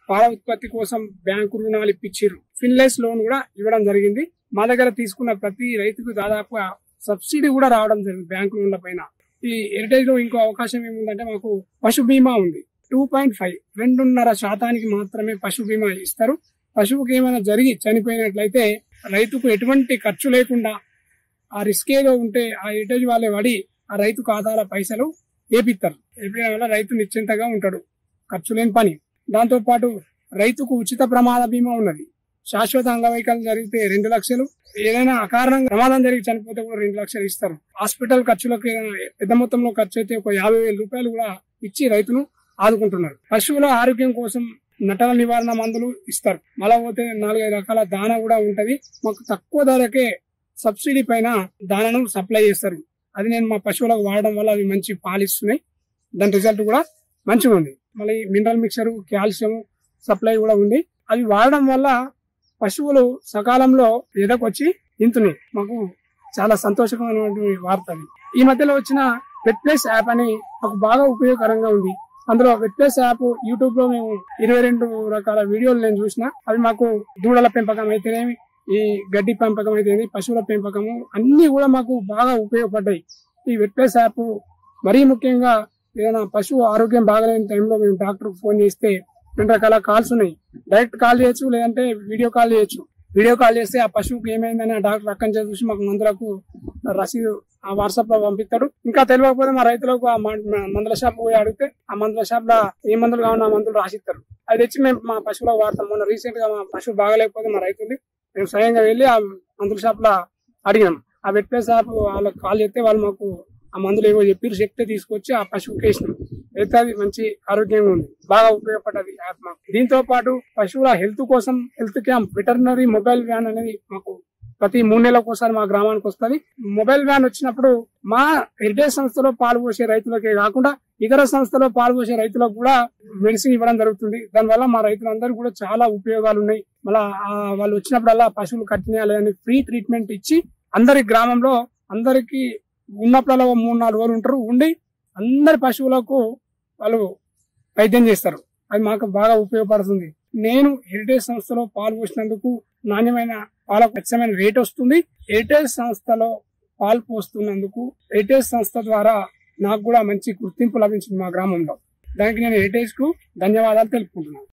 పాల ఉత్పత్తి కోసం బ్యాంకు రుణాలు ఇప్పించారు ఫిన్లెస్ లోన్ కూడా ఇవ్వడం జరిగింది మా దగ్గర తీసుకున్న ప్రతి రైతుకు దాదాపు సబ్సిడీ కూడా రావడం జరిగింది బ్యాంకు లోన్ల పైన ఈ హెరిటేజ్ లో ఇంకో అవకాశం ఏముందంటే మాకు పశు బీమా ఉంది టూ పాయింట్ ఫైవ్ రెండున్నర శాతానికి మాత్రమే పశు బీమా ఇస్తారు పశువుకి ఏమైనా జరిగి చనిపోయినట్లయితే రైతుకు ఎటువంటి ఖర్చు లేకుండా ఆ రిస్క్ ఏదో ఉంటే ఆ హెరిటేజ్ వాళ్ళే పడి ఆ రైతు ఖాతాల పైసలు ఏపిస్తారు ఏపీయడం వల్ల రైతు నిశ్చింతగా ఉంటాడు ఖర్చు లేని పని దాంతో పాటు రైతుకు ఉచిత ప్రమాద బీమా ఉన్నది శాశ్వత అంగవైకల్యం జరిగితే రెండు లక్షలు ఏదైనా అకారణంగా ప్రమాదం జరిగి చనిపోతే కూడా రెండు లక్షలు ఇస్తారు హాస్పిటల్ ఖర్చులకు ఏదైనా పెద్ద మొత్తంలో ఖర్చు అయితే ఒక యాభై వేల రూపాయలు కూడా ఇచ్చి రైతును ఆదుకుంటున్నారు పశువుల ఆరోగ్యం కోసం నటల నివారణ మందులు ఇస్తారు మళ్ళా పోతే నాలుగైదు రకాల దాన కూడా ఉంటది మాకు తక్కువ ధరకే సబ్సిడీ పైన దానను సప్లై చేస్తారు అది నేను మా పశువులకు వాడడం వల్ల అవి మంచి పాలు ఇస్తున్నాయి దాని రిజల్ట్ కూడా మంచిగా ఉంది మళ్ళీ మినరల్ మిక్చర్ కాల్షియం సప్లై కూడా ఉంది అవి వాడడం వల్ల పశువులు సకాలంలో ఎదకొచ్చి ఇంతున్నాయి మాకు చాలా సంతోషకరమైనటువంటి వార్త అది ఈ మధ్యలో వచ్చిన వెట్ ప్లేస్ యాప్ అని మాకు బాగా ఉపయోగకరంగా ఉంది అందులో వెట్ ప్లేస్ యాప్ యూట్యూబ్ లో మేము ఇరవై రెండు రకాల వీడియోలు నేను చూసిన అవి మాకు దూడల పెంపకం అయితేనేమి ఈ గడ్డి పెంపకం అయితేనేమి పశువుల పెంపకము అన్ని కూడా మాకు బాగా ఉపయోగపడ్డాయి ఈ వెట్ ప్లేస్ యాప్ మరీ ముఖ్యంగా ఏదైనా పశువు ఆరోగ్యం బాగలేని టైంలో మేము డాక్టర్ ఫోన్ చేస్తే రెండు రకాల కాల్స్ ఉన్నాయి డైరెక్ట్ కాల్ చేయొచ్చు లేదంటే వీడియో కాల్ చేయొచ్చు వీడియో కాల్ చేస్తే ఆ పశువుకి ఏమైందని ఆ డాక్టర్ అక్కడి నుంచి చూసి మాకు మందులకు రసీదు ఆ వాట్సాప్ లో పంపిస్తాడు ఇంకా తెలియకపోతే మా రైతులకు ఆ మ- మ- మందుల షాప్ పోయి అడిగితే ఆ మందుల షాప్ లో ఏ మందులు కావాలో ఆ మందులు రాసిస్తారు అది తెచ్చి మేము మా పశువులకు వాడతాం మొన్న రీసెంట్ గా మా పశువు బాగలేకపోతే మా రైతుంది మేము స్వయంగా వెళ్ళి ఆ మందుల షాప్ లో అడిగినాం ఆ వెట్ ప్లేస్ షాప్ వాళ్ళకి కాల్ చేస్తే వాళ్ళు మాకు ఆ మందులు ఏవో చెప్పి చెప్తే తీసుకొచ్చి ఆ పశువుకి వేసినాం అయితే అది మంచి ఆరోగ్యంగా ఉంది బాగా ఉపయోగపడ్డది యాప్ మాకు దీంతో పాటు పశువుల హెల్త్ కోసం health camp veterinary mobile van అనేది మాకు ప్రతి మూడు నెలలకు ఒకసారి మా గ్రామానికి వస్తుంది మొబైల్ వ్యాన్ వచ్చినప్పుడు మా హెరిటేజ్ సంస్థలో పాల్పోసే రైతులకే కాకుండా ఇతర సంస్థలో పాల్పోసే రైతులకు కూడా మెడిసిన్ ఇవ్వడం జరుగుతుంది దానివల్ల మా రైతులందరూ కూడా చాలా ఉపయోగాలు ఉన్నాయి మళ్ళా ఆ వాళ్ళు వచ్చినప్పుడల్లా పశువులు కట్టినాయా లేదని ఫ్రీ ట్రీట్మెంట్ ఇచ్చి అందరి గ్రామంలో అందరికి ఉన్నప్పుడల్లా ఓ మూడు నాలుగు రోజులు ఉంటారు ఉండి అందరి పశువులకు వాళ్ళు వైద్యం చేస్తారు అది మాకు బాగా ఉపయోగపడుతుంది నేను హెరిటేజ్ సంస్థలో పాల్పోసినందుకు నాణ్యమైన పాలకు ఖచ్చితమైన రేట్ వస్తుంది హెరిటేజ్ సంస్థలో పాలు పోస్తున్నందుకు హెరిటేజ్ సంస్థ ద్వారా నాకు కూడా మంచి గుర్తింపు లభించింది మా గ్రామంలో దానికి నేను హెరిటేజ్ కు ధన్యవాదాలు తెలుపుకుంటున్నాను